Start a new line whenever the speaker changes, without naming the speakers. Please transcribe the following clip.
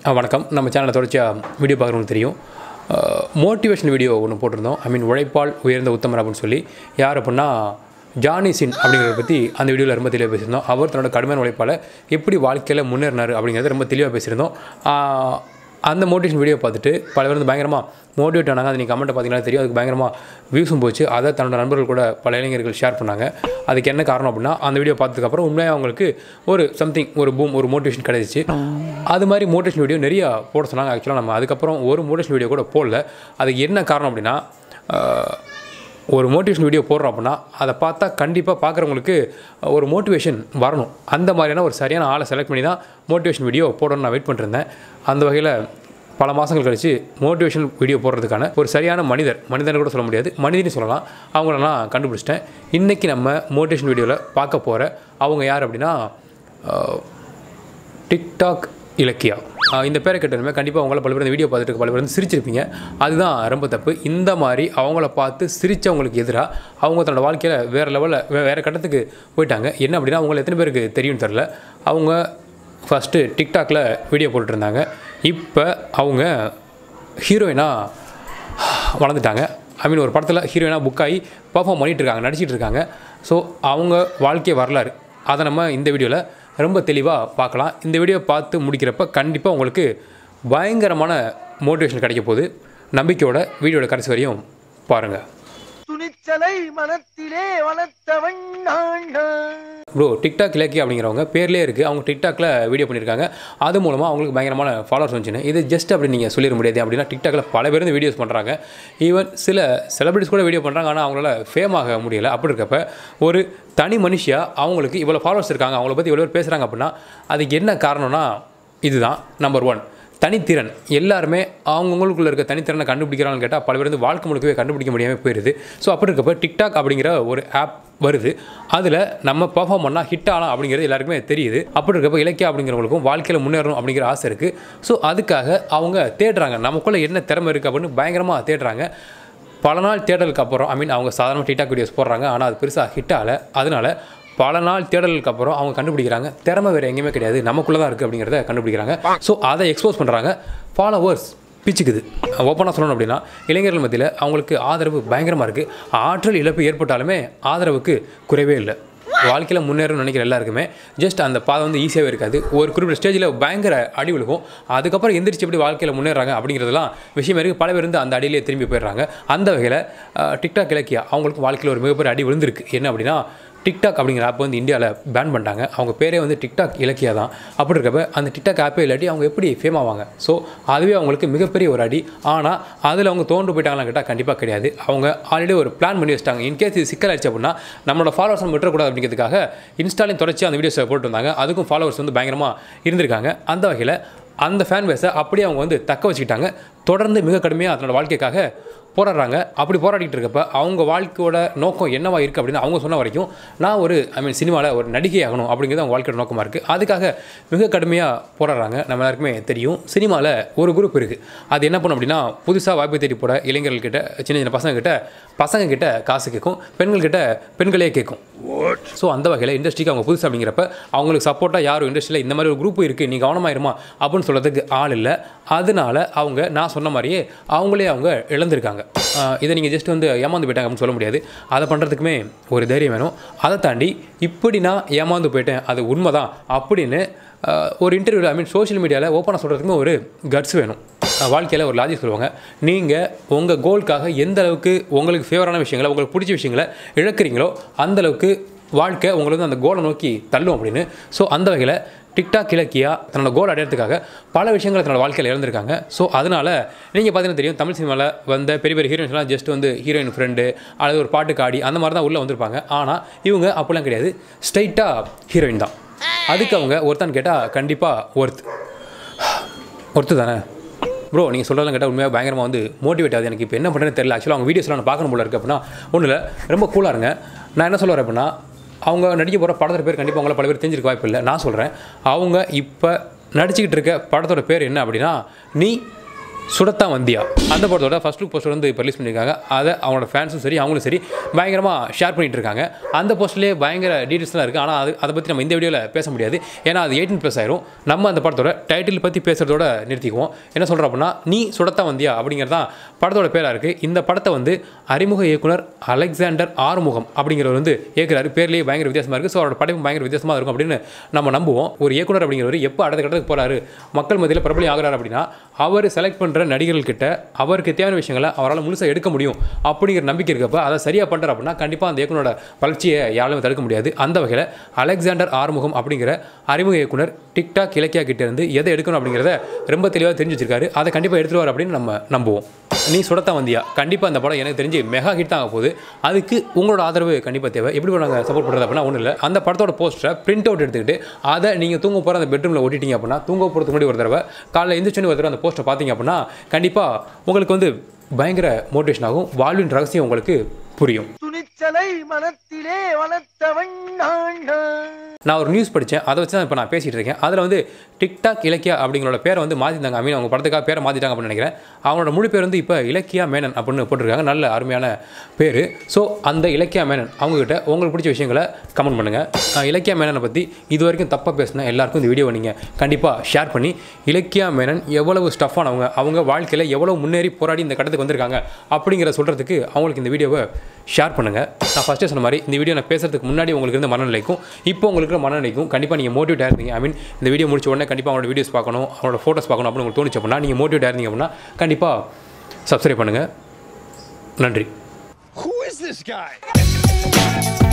ஆ, வணக்கம் நம்ம சேனலை தொடர்ச்சியாக வீடியோ பார்க்குறவங்களுக்கு தெரியும் மோட்டிவேஷன் வீடியோ ஒன்று போட்டிருந்தோம் ஐ மீன் உழைப்பால் உயர்ந்த உத்தமர் அப்படின்னு சொல்லி யார் அப்படின்னா ஜானி சின் அப்படிங்கிறத பற்றி அந்த வீடியோவில் ரொம்ப தெளிவாக பேசியிருந்தோம் அவர் தன்னோட கடுமையான உழைப்பால் எப்படி வாழ்க்கையில் முன்னேறினார் அப்படிங்கிறத ரொம்ப தெளிவாக பேசியிருந்தோம் ஆ, அந்த மோட்டிவேஷன் வீடியோ பார்த்துட்டு பல பேர் வந்து பயங்கரமாக மோட்டிவேட் ஆனாங்க அது நீங்கள் கமெண்ட்டை பார்த்தீங்கன்னா தெரியும் அதுக்கு பயங்கரமாக வியூஸும் போச்சு அதை தன்னோட நண்பர்கள் கூட பல இளைஞர்கள் ஷேர் பண்ணாங்க அதுக்கு என்ன காரணம் அப்படின்னா அந்த வீடியோ பார்த்ததுக்கப்புறம் உண்மையாக அவங்களுக்கு ஒரு சம்திங் ஒரு பூம் ஒரு மோட்டிவேஷன் கிடைச்சிச்சு அது மாதிரி மோட்டிவேஷன் வீடியோ நிறைய போட சொன்னாங்க ஆக்சுவலாக நம்ம அதுக்கப்புறம் ஒரு மோட்டிவேஷன் வீடியோ கூட போடல அதுக்கு என்ன காரணம் அப்படின்னா ஆஹ், ஒரு மோட்டிவேஷன் வீடியோ போடுறோம் அப்படின்னா அதை பார்த்தா கண்டிப்பாக பார்க்குறவங்களுக்கு ஒரு மோட்டிவேஷன் வரணும் அந்த மாதிரியான ஒரு சரியான ஆளை செலக்ட் பண்ணி தான் மோட்டிவேஷன் வீடியோ போடணும்னு நான் வெயிட் பண்ணிருந்தேன் அந்த வகையில் பல மாதங்கள் கழித்து மோட்டிவேஷன் வீடியோ போடுறதுக்கான ஒரு சரியான மனிதர் மனிதன் கூட சொல்ல முடியாது மனிதனு சொல்லலாம் அவங்கள நான் கண்டுபிடிச்சிட்டேன் இன்றைக்கி நம்ம மோட்டிவேஷன் வீடியோவில் பார்க்க போகிற அவங்க யார் அப்படின்னா ஆஹ், டிக்டாக் இலக்கியா ஆஹ் இந்த பேரை கேட்டதுமே கண்டிப்பாக அவங்கள பல பேர் இந்த வீடியோ பார்த்துட்டு இருக்க பல பேர் வந்து சிரிச்சிருப்பீங்க அதுதான் ரொம்ப தப்பு இந்த மாதிரி அவங்கள பார்த்து சிரித்தவங்களுக்கு எதிராக அவங்க தன்னோட வாழ்க்கையில் வேறு லெவலில் வே வேறு கட்டத்துக்கு போயிட்டாங்க என்ன அப்படின்னா அவங்கள எத்தனை பேருக்கு தெரியும்னு தெரில அவங்க ஃபஸ்ட்டு டிக்டாக்ல வீடியோ போட்டுருந்தாங்க இப்போ அவங்க ஹீரோயினாக வளர்ந்துட்டாங்க ஐ மீன் ஒரு படத்தில் ஹீரோயினாக புக் ஆகி பர்ஃபார்ம் பண்ணிகிட்டு இருக்காங்க நடிச்சிட்டு இருக்காங்க ஸோ அவங்க வாழ்க்கை வரலாறு அதை நம்ம இந்த வீடியோவில் ரொம்ப தெளிவாக பார்க்கலாம் இந்த வீடியோ பார்த்து முடிக்கிறப்ப கண்டிப்பாக உங்களுக்கு பயங்கரமான மோட்டிவேஷன் கிடைக்க போகுது நம்பிக்கையோட வீடியோட கடைசி வரையும் பாருங்கள்
துணிச்சலை மனத்திலே வளர்த்தவன் நான் நான்.
ப்ரோ டிக்டாக் இலக்கிய அப்படிங்கிறவங்க பேர்லேயே இருக்குது அவங்க டிக்டாக்ல வீடியோ பண்ணியிருக்காங்க அது மூலமாக அவங்களுக்கு பயங்கரமான ஃபாலோவர்ஸ் வந்துச்சுன்னு இது ஜஸ்ட் அப்படி நீங்கள் சொல்லிட முடியாது அப்படின்னா டிக்டாக்ல பல பேர் இந்த வீடியோஸ் பண்ணுறாங்க ஈவன் சில செலிபிரிட்டிஸ் கூட வீடியோ பண்ணுறாங்க ஆனால் அவங்களால ஃபேம் ஆக முடியல அப்படி இருக்கப்ப ஒரு தனி மனுஷியாக அவங்களுக்கு இவ்வளோ ஃபாலோவர்ஸ் இருக்காங்க அவங்கள பற்றி இவ்வளோ பேர் பேசுகிறாங்க அப்படின்னா அதுக்கு என்ன காரணம்னா இதுதான் நம்பர் ஒன் தனித்திறன் எல்லாருமே அவங்கவுங்களுக்குள்ள இருக்க தனித்திறனை கண்டுபிடிக்கிறாங்கன்னு கேட்டால் பல பேர் வந்து வாழ்க்கை முழுக்கவே கண்டுபிடிக்க முடியாமல் போயிடுது ஸோ அப்படி இருக்கப்ப டிக்டாக் அப்படிங்கிற ஒரு ஆப் வருது அதில் நம்ம பர்ஃபார்ம் பண்ணால் ஹிட் ஆகலாம் அப்படிங்கிறது எல்லாருக்குமே தெரியுது அப்படி இருக்கப்ப இலக்கியா அப்படிங்கிறவங்களுக்கும் வாழ்க்கையில் முன்னேறணும் அப்படிங்கிற ஆசை இருக்குது ஸோ அதுக்காக அவங்க தேடுறாங்க நமக்குள்ளே என்ன திறமை இருக்குது அப்படின்னு பயங்கரமாக தேடுறாங்க பல நாள் தேடலுக்கு அப்புறம் ஐ மீன் அவங்க சாதாரண டிக்டாக் வீடியோஸ் போடுறாங்க ஆனால் அது பெருசாக ஹிட் ஆகலை அதனால பல நாள் தேடலுக்கு அப்புறம் அவங்க கண்டுபிடிக்கிறாங்க திறமை வேறு எங்கேயுமே கிடையாது நமக்குள்ளே தான் இருக்குது அப்படிங்கிறத கண்டுபிடிக்கிறாங்க ஸோ அதை எக்ஸ்போஸ் பண்ணுறாங்க ஃபாலோவர்ஸ் பிச்சுக்குது ஓப்பனாக சொல்லணும் அப்படின்னா இளைஞர்கள் மத்தியில் அவங்களுக்கு ஆதரவு பயங்கரமாக இருக்குது ஆற்றல் இழப்பு ஏற்பட்டாலுமே ஆதரவுக்கு குறைவே இல்லை வாழ்க்கையில் முன்னேறணும்னு நினைக்கிற எல்லாருக்குமே ஜஸ்ட் அந்த பாதை வந்து ஈஸியாகவே இருக்காது ஒரு குறிப்பிட்ட ஸ்டேஜில் பயங்கர அடி விழுகும் அதுக்கப்புறம் எந்திரிச்சு எப்படி வாழ்க்கையில் முன்னேறாங்க அப்படிங்கிறதெல்லாம் விஷயம் இருக்குது பல பேர் வந்து அந்த அடியிலே திரும்பி போயிடுறாங்க அந்த வகையில் டிக்டாக் இலக்கியா அவங்களுக்கு வாழ்க்கையில் ஒரு மிகப்பெரிய அடி விழுந்திருக்கு என்ன அப்படின்னா டிக்டாக் அப்படிங்கிற ஆப் வந்து இந்தியாவில் பேன் பண்ணிட்டாங்க அவங்க பேரே வந்து டிக்டாக் இலக்கியா தான் அப்படி இருக்கப்ப அந்த டிக்டாக் ஆப்பே இல்லாட்டி அவங்க எப்படி ஃபேம் ஆவாங்க ஸோ அதுவே அவங்களுக்கு மிகப்பெரிய ஒரு அடி ஆனால் அதில் அவங்க தோண்டு போயிட்டாங்களா கேட்டால் கண்டிப்பாக கிடையாது அவங்க ஆல்ரெடி ஒரு பிளான் பண்ணி வச்சிட்டாங்க இன்கேஸ் இது சிக்கல் ஆயிடுச்சு அப்படின்னா நம்மளோட ஃபாலோவர்ஸ் நம்ம விட்டுறக்கூடாது அப்படிங்கிறதுக்காக இன்ஸ்டாலையும் தொடர்ச்சி அந்த வீடியோஸை போட்டு வந்தாங்க அதுக்கும் ஃபாலோவர்ஸ் வந்து பயங்கரமாக இருந்திருக்காங்க அந்த வகையில் அந்த ஃபேன் பேஸை அப்படியே அவங்க வந்து தக்க வச்சுக்கிட்டாங்க தொடர்ந்து மிக கடுமையாக அதனோட வாழ்க்கைக்காக போராடுறாங்க அப்படி போராடிட்டு இருக்கப்ப அவங்க வாழ்க்கையோட நோக்கம் என்னவா இருக்குது அப்படின்னு அவங்க சொன்ன வரைக்கும் நான் ஒரு ஐ மீன் சினிமாவில் ஒரு நடிகை ஆகணும் அப்படிங்கிறது அவங்க வாழ்க்கையோட நோக்கமாக இருக்குது அதுக்காக மிக கடுமையாக போராடுறாங்க நம்ம எல்லாருக்குமே தெரியும் சினிமாவில் ஒரு குரூப் இருக்குது அது என்ன பண்ணும் அப்படின்னா புதுசாக வாய்ப்பு தேடி போட இளைஞர்கள்கிட்ட சின்ன சின்ன பசங்க கிட்ட பசங்க கிட்ட காசு கேட்கும் பெண்கள் கிட்ட பெண்களே கேட்கும் ஸோ அந்த வகையில் இண்டஸ்ட்ரிக்கு அவங்க புதுசு அப்படிங்கிறப்ப அவங்களுக்கு சப்போர்ட்டாக யாரும் இண்டஸ்ட்ரியில் இந்த மாதிரி ஒரு குரூப் இருக்குது நீ கவனமாயிருமா அப்படின்னு சொல்கிறதுக்கு ஆள் இல்லை அதனால அவங்க நான் சொன்ன மாதிரியே அவங்களே அவங்க இழந்திருக்காங்க ஆஹ் இதை நீங்கள் ஜஸ்ட் வந்து ஏமாந்து போயிட்டாங்க அப்படின்னு சொல்ல முடியாது அதை பண்ணுறதுக்குமே ஒரு தைரியம் வேணும் அதை தாண்டி இப்படி நான் ஏமாந்து போயிட்டேன் அது உண்மை தான் அப்படின்னு ஆஹ் ஒரு இன்டர்வியூவில் ஐ மீன் சோஷியல் மீடியாவில் ஓப்பனாக சொல்கிறதுக்குமே ஒரு கட்ஸ் வேணும் வாழ்க்கையில் ஒரு லாஜிக் சொல்லுவாங்க நீங்கள் உங்கள் கோல்க்காக எந்த அளவுக்கு உங்களுக்கு ஃபேவரான விஷயங்களை உங்களுக்கு பிடிச்ச விஷயங்களை இழக்கிறீங்களோ அந்த அளவுக்கு வாழ்க்கை உங்களை வந்து அந்த கோலை நோக்கி தள்ளும் அப்படின்னு ஸோ அந்த வகையில் டிக்டாக் இலக்கியா தன்னோட கோல் அடையிறதுக்காக பல விஷயங்களை தன்னோட வாழ்க்கையில் இழந்திருக்காங்க ஸோ அதனால் நீங்கள் பார்த்தீங்கன்னா தெரியும் தமிழ் சினிமாவில் வந்த பெரிய பெரிய ஹீரோயின்ஸ்லாம் ஜஸ்ட் வந்து ஹீரோயின் ஃப்ரெண்டு அல்லது ஒரு பாட்டுக்கு ஆடி அந்த மாதிரி தான் உள்ளே வந்திருப்பாங்க ஆனால் இவங்க அப்படிலாம் கிடையாது ஸ்ட்ரைட்டாக ஹீரோயின் தான் அதுக்கு அவங்க ஒருத்தான்னு கேட்டால் கண்டிப்பாக ஒர்த் ஒர்த்து தானே ப்ரோ நீங்கள் சொல்கிறதெல்லாம் கேட்டால் உண்மையாக பயங்கரமாக வந்து மோட்டிவேட் ஆகுது எனக்கு இப்போ என்ன பண்ணுறேன்னு தெரியல ஆக்சுவலாக அவங்க வீடியோஸ்லாம் நான் பார்க்கணும் போல இருக்குது அப்படின்னா ஒன்றும் இல்லை ரொம்ப கூலாக இருங்க நான் என்ன சொல்ல வரேன் அப்படின்னா அவங்க நடிக்க போகிற படத்தோட பேர் கண்டிப்பாக அவங்கள பல பேர் தெரிஞ்சிருக்க வாய்ப்பு இல்லை நான் சொல்கிறேன் அவங்க இப்போ நடிச்சுக்கிட்டு இருக்க படத்தோட பேர் என்ன அப்படின்னா நீ சுடத்தா வந்தியா அந்த படத்தோட ஃபர்ஸ்ட் லுக் போஸ்டர் வந்து இப்போ ரிலீஸ் பண்ணியிருக்காங்க அதை அவங்களோட ஃபேன்ஸும் சரி அவங்களும் சரி பயங்கரமாக ஷேர் பண்ணிட்டு இருக்காங்க அந்த போஸ்ட்லேயே பயங்கர டீட்டெயில்ஸ்லாம் இருக்குது ஆனால் அது அதை பற்றி நம்ம இந்த வீடியோவில் பேச முடியாது ஏன்னா அது எயிட்டீன் ப்ளஸ் ஆயிரும் நம்ம அந்த படத்தோட டைட்டில் பற்றி பேசுகிறதோட நிறுத்திக்குவோம் என்ன சொல்கிறோம் அப்படின்னா நீ சுடத்தா வந்தியா அப்படிங்கிறது தான் படத்தோட பேராக இருக்குது இந்த படத்தை வந்து அறிமுக இயக்குனர் அலெக்சாண்டர் ஆறுமுகம் அப்படிங்கிறவர் வந்து இயக்குறாரு பேர்லேயே பயங்கர வித்தியாசமாக இருக்குது ஸோ அவரோட படைப்பு பயங்கர வித்தியாசமாக இருக்கும் அப்படின்னு நம்ம நம்புவோம் ஒரு இயக்குனர் அப்படிங்கிறவர் எப்போ அடுத்த கட்டத்துக்கு போகிறாரு மக்கள் மத்தியில் பிரபலம் ஆகிறார் அப்படின்னா அவர் செலக்ட் பண்ணுற நடிகர்கள்கிட்ட அவருக்கு தேவையான விஷயங்களை அவரால் முழுசாக எடுக்க முடியும் அப்படிங்கிற நம்பிக்கை இருக்கப்ப அதை சரியாக பண்ணுறாரு அப்படின்னா கண்டிப்பாக அந்த இயக்குனரோட வளர்ச்சியை யாராலும் தடுக்க முடியாது அந்த வகையில் அலெக்சாண்டர் ஆறுமுகம் அப்படிங்கிற அறிமுக இயக்குனர் டிக்டாக் இலக்கியா கிட்ட இருந்து எதை எடுக்கணும் அப்படிங்கிறத ரொம்ப தெளிவாக தெரிஞ்சு வச்சிருக்காரு அதை கண்டிப்பாக எடுத்துருவார் அப்படின்னு நம்ம நம்புவோம் நீ சுடத்தான் வந்தியா கண்டிப்பாக அந்த படம் எனக்கு தெரிஞ்சு மெகா ஹிட் தான் ஆக போகுது அதுக்கு உங்களோட ஆதரவு கண்டிப்பாக தேவை எப்படி நாங்கள் சப்போர்ட் பண்ணுறது அப்படின்னா ஒன்றும் இல்லை அந்த படத்தோட போஸ்டரை பிரிண்ட் அவுட் எடுத்துக்கிட்டு அதை நீங்கள் தூங்க போகிற அந்த பெட்ரூமில் ஒட்டிட்டீங்க அப்படின்னா தூங்க போகிறதுக்கு முன்னாடி ஒரு தடவை காலையில் எழுந்திரிச்சோன்னு ஒரு தடவை அந்த போஸ்டரை பார்த்தீங்க அப்படின்னா கண்டிப்பாக உங்களுக்கு வந்து பயங்கர மோட்டிவேஷன் ஆகும் வாழ்வின் ரகசியம் உங்களுக்கு புரியும்
துணிச்சலை மனத்திலே வளர்த்தவன் நான் நான்.
நான் ஒரு நியூஸ் படித்தேன் அதை வச்சு தான் இப்போ நான் பேசிகிட்டு இருக்கேன் அதில் வந்து டிக்டாக் இலக்கியா அப்படிங்களோட பேரை வந்து மாற்றிட்டாங்க ஐ மீன் அவங்க படத்துக்காக பேரை மாற்றிட்டாங்க அப்படின்னு நினைக்கிறேன் அவங்களோட முழு பேர் வந்து இப்போ இலக்கியா மேனன் அப்படின்னு போட்டிருக்காங்க நல்ல அருமையான பேர் ஸோ அந்த இலக்கியா மேனன் அவங்ககிட்ட உங்களுக்கு பிடிச்ச விஷயங்களை கமெண்ட் பண்ணுங்கள் இலக்கியா மேனனை பற்றி இது வரைக்கும் தப்பாக பேசின எல்லாருக்கும் இந்த வீடியோவை நீங்கள் கண்டிப்பாக ஷேர் பண்ணி இலக்கியா மேனன் எவ்வளவு ஸ்டஃபானவங்க அவங்க வாழ்க்கையில் எவ்வளோ முன்னேறி போராடி இந்த கட்டத்துக்கு வந்திருக்காங்க அப்படிங்கிற சொல்கிறதுக்கு அவங்களுக்கு இந்த வீடியோவை ஷேர் பண்ணுங்கள் நான் ஃபஸ்ட்டே சொன்ன மாதிரி இந்த வீடியோ நான் பேசுறதுக்கு முன்னாடி உங்களுக்கு இருந்த மனநிலைக்கும் இப்போ உங்களுக்கு இருக்கிற மனநிலைக்கும் கண்டிப்பாக நீங்கள் மோட்டிவேட் ஆயிருந்தீங்க ஐ மீன் இந்த வீடியோ முடிச்ச உடனே கண்டிப்பாக அவங்களோட வீடியோஸ் பார்க்கணும் அவங்களோட ஃபோட்டோஸ் பார்க்கணும் அப்படின்னு உங்களுக்கு தோணுச்சு அப்படின்னா நீங்கள் மோட்டிவேட் ஆயிருந்தீங்க அப்படின்னா கண்டிப்பாக சப்ஸ்கிரைப் பண்ணுங்கள் நன்றி
Who is this guy?